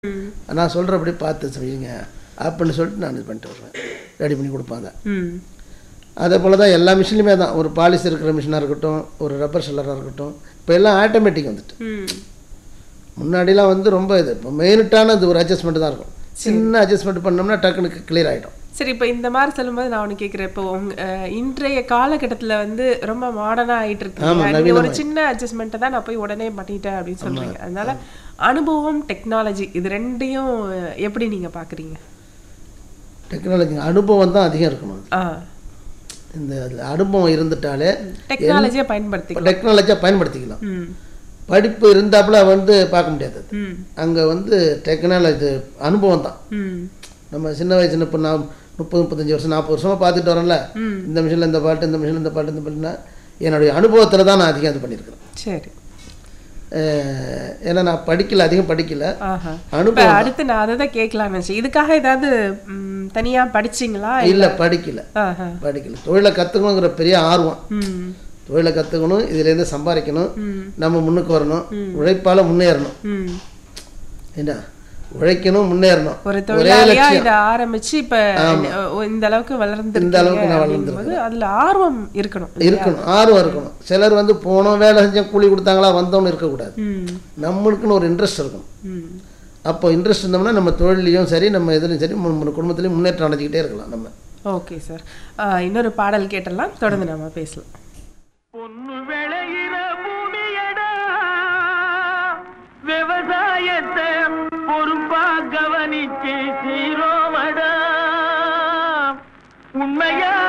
நான் சொல்கிறபடி பார்த்து செய்யுங்க அப்படின்னு சொல்லிட்டு நான் இது பண்ணிட்டு வருவேன் ரெடி பண்ணி கொடுப்பாங்க ம் அதே போல் தான் எல்லா மிஷின்லையுமே தான் ஒரு பாலிசி இருக்கிற மிஷினாக இருக்கட்டும் ஒரு ரப்பர் ஷெல்லராக இருக்கட்டும் இப்போ எல்லாம் ஆட்டோமேட்டிக் வந்துட்டு ம் முன்னாடிலாம் வந்து ரொம்ப இது இப்போ மெயினிட்டான இது ஒரு அட்ஜஸ்ட்மெண்ட் தான் இருக்கும் சின்ன அட்ஜஸ்ட்மெண்ட் பண்ணோம்னா டக்குனுக்கு கிளியர் ஆகிடும் சரி இப்போ இந்த மாதிரி சொல்லும்போது நான் ஒன்று கேட்குறேன் இப்போ உங்க அஹ், இன்றைய காலகட்டத்தில் வந்து ரொம்ப மாடர்னாக ஆயிட்டு ஆமா, இருக்கு நீங்க ஒரு சின்ன அட்ஜஸ்ட்மெண்ட்டை தான் நான் போய் உடனே பண்ணிட்டேன் அப்படின்னு சொல்றீங்க அதனால அனுபவம் டெக்னாலஜி இது ரெண்டையும் அஹ், எப்படி நீங்க பாக்குறீங்க டெக்னாலஜி அனுபவம் தான் அதிகம் இருக்கணும் ஆ இந்த அதில் அனுபவம் இருந்துட்டாலே டெக்னாலஜியை பயன்படுத்தி டெக்னாலஜியாக பயன்படுத்திக்கலாம் ம் படிப்பு இருந்தாப்புல வந்து பார்க்க முடியாது அது. ம் அங்கே வந்து டெக்னாலஜி அனுபவம் தான் ம் நம்ம சின்ன வயசுல இப்போ நான் முப்பது முப்பத்தஞ்சு வருஷம் நாற்பது வருஷமாக பார்த்துட்டு வரேன்ல ம். இந்த மிஷினில் இந்த பாட்டு இந்த மிஷினில் இந்த பாட்டு இந்த பாட்டுனா என்னுடைய அனுபவத்தில் தான் நான் அதிகம் இது பண்ணியிருக்கிறேன் சரி அஹ் ஏன்னா நான் படிக்கல அதிகம் படிக்கல ஆஹா இப்போ அனுபவம் அடுத்து நான் அதை தான் கேட்கலாம்னு நினச்சேன் இதுக்காக ஏதாவது ம், தனியா படிச்சீங்களா இல்லை படிக்கல ஆஹா படிக்கல தொழிலை கற்றுக்கணுங்கிற பெரிய ஆர்வம் ம் தொழிலை கற்றுக்கணும் இதுலேருந்து சம்பாதிக்கணும் ம் நம்ம முன்னுக்கு வரணும் உழைப்பால் முன்னேறணும் ம் என்ன உழைக்கணும் முன்னேறணும் ஒரு ஒரே தொழிலாளியா லட்சியம் இதை ஆரம்பிச்சு இப்ப அஹ், இந்த அளவுக்கு வளர்ந்து இந்த அளவுக்கு நான் வளர்ந்துருக்கேன். போது அதுல ஆர்வம் இருக்கணும் இருக்கணும் ஆர்வம் இருக்கணும் சிலர் வந்து போனோம் வேலை செஞ்சோம் கூலி கொடுத்தாங்களா வந்தோம்னு இருக்கக்கூடாது ம் நம்மளுக்குன்னு ஒரு இன்ட்ரெஸ்ட் இருக்கணும் ம் அப்போ இன்ட்ரெஸ்ட் இருந்தோம்னா நம்ம தொழிலையும் சரி நம்ம இதுலையும் சரி நம்ம நம்ம குடும்பத்துலையும் முன்னேற்றம் அடைஞ்சிக்கிட்டே இருக்கலாம் நம்ம ஓகே சார் இன்னொரு பாடல் கேட்டலாம் தொடர்ந்து நாம பேசலாம் பொண்ணு விளையிற பூமியடா விவசாயத்தை பொறுப்பா கவனிச்சு சீரோமடா உண்மையா